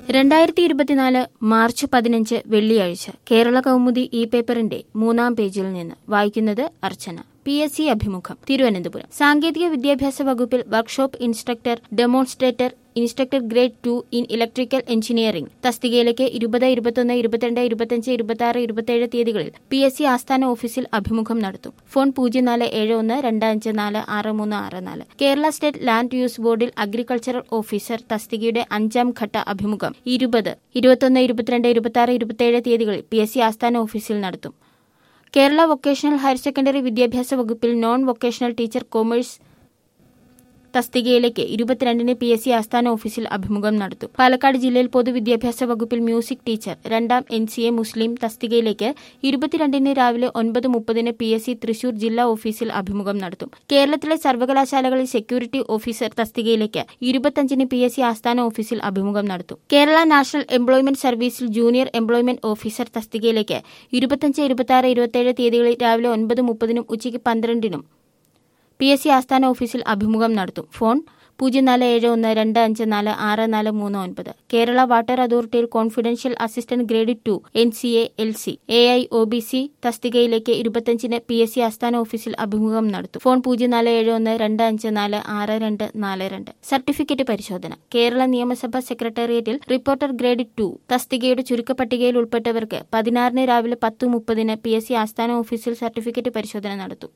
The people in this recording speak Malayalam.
രണ്ടായിരത്തി ഇരുപത്തിനാല് മാർച്ച് പതിനഞ്ച് വെള്ളിയാഴ്ച കേരള കൗമുദി ഇ പേപ്പറിന്റെ മൂന്നാം പേജിൽ നിന്ന് വായിക്കുന്നത് അർച്ചന പി എസ് സി അഭിമുഖം തിരുവനന്തപുരം സാങ്കേതിക വിദ്യാഭ്യാസ വകുപ്പിൽ workshop instructor demonstrator instructor grade two in electrical engineering തസ്തികയിലേക്ക് ഇരുപത് ഇരുപത്തൊന്ന് ഇരുപത്തിരണ്ട് ഇരുപത്തിയഞ്ച് ഇരുപത്തി ആറ് ഇരുപത്തിയേഴ് തീയതികളിൽ പി എസ് സി ആസ്ഥാന ഓഫീസിൽ അഭിമുഖം നടത്തും ഫോൺ പൂജ്യം നാല് ഏഴ് ഒന്ന് രണ്ട് അഞ്ച് നാല് ആറ് മൂന്ന് ആറ് നാല് കേരള സ്റ്റേറ്റ് ലാൻഡ് യൂസ് ബോർഡിൽ അഗ്രികൾച്ചറൽ ഓഫീസർ തസ്തികയുടെ അഞ്ചാം ഘട്ട അഭിമുഖം ഇരുപത് ഇരുപത്തൊന്ന് ഇരുപത്തിരണ്ട് ഇരുപത്തി ആറ് ഇരുപത്തിയേഴ് തീയതികളിൽ പി എസ് സി ആസ്ഥാന ഓഫീസിൽ നടത്തും കേരള വൊക്കേഷണൽ ഹയർ സെക്കൻഡറി വിദ്യാഭ്യാസ വകുപ്പിൽ നോൺ വൊക്കേഷണൽ ടീച്ചർ കൊമേഴ്സ് തസ്തികയിലേക്ക് ഇരുപത്തിരണ്ടിന് പി എസ് സി ആസ്ഥാന ഓഫീസിൽ അഭിമുഖം നടത്തും പാലക്കാട് ജില്ലയിൽ പൊതുവിദ്യാഭ്യാസ വകുപ്പിൽ മ്യൂസിക് ടീച്ചർ രണ്ടാം എൻ സി എ മുസ്ലിം തസ്തികയിലേക്ക് ഇരുപത്തിരണ്ടിന് രാവിലെ ഒൻപത് മുപ്പതിന് പി എസ് സി തൃശൂർ ജില്ലാ ഓഫീസിൽ അഭിമുഖം നടത്തും കേരളത്തിലെ സർവകലാശാലകളിൽ സെക്യൂരിറ്റി ഓഫീസർ തസ്തികയിലേക്ക് ഇരുപത്തിയഞ്ചിന് പി എസ് സി ആസ്ഥാന ഓഫീസിൽ അഭിമുഖം നടത്തും കേരള നാഷണൽ എംപ്ലോയ്മെന്റ് സർവീസിൽ ജൂനിയർ എംപ്ലോയ്മെന്റ് ഓഫീസർ തസ്തികയിലേക്ക് ഇരുപത്തിയഞ്ച് ഇരുപത്തി ആറ് ഇരുപത്തിയേഴ് തീയതികളിൽ രാവിലെ ഒൻപത് മുപ്പതിനും ഉച്ചയ്ക്ക് പന്ത്രണ്ടിനും പി എസ് സി ആസ്ഥാന ഓഫീസിൽ അഭിമുഖം നടത്തും ഫോൺ പൂജ്യം നാല് ഏഴ് ഒന്ന് രണ്ട് അഞ്ച് നാല് ആറ് നാല് മൂന്ന് ഒൻപത് കേരള വാട്ടർ അതോറിറ്റിയിൽ confidential assistant grade two N C A L C A I O B C തസ്തികയിലേക്ക് ഇരുപത്തിയഞ്ചിന് പി എസ് സി ആസ്ഥാന ഓഫീസിൽ അഭിമുഖം നടത്തും ഫോൺ പൂജ്യം നാല് ഏഴ് ഒന്ന് രണ്ട് അഞ്ച് നാല് ആറ് രണ്ട് നാല് രണ്ട് സർട്ടിഫിക്കറ്റ് പരിശോധന കേരള നിയമസഭാ സെക്രട്ടേറിയറ്റിൽ റിപ്പോർട്ടർ ഗ്രേഡ് ടു തസ്തികയുടെ ചുരുക്കപ്പട്ടികയിൽ ഉൾപ്പെട്ടവർക്ക് പതിനാറിന് രാവിലെ പത്ത് മുപ്പതിന് പി എസ് സി ആസ്ഥാന ഓഫീസിൽ സർട്ടിഫിക്കറ്റ് പരിശോധന നടത്തും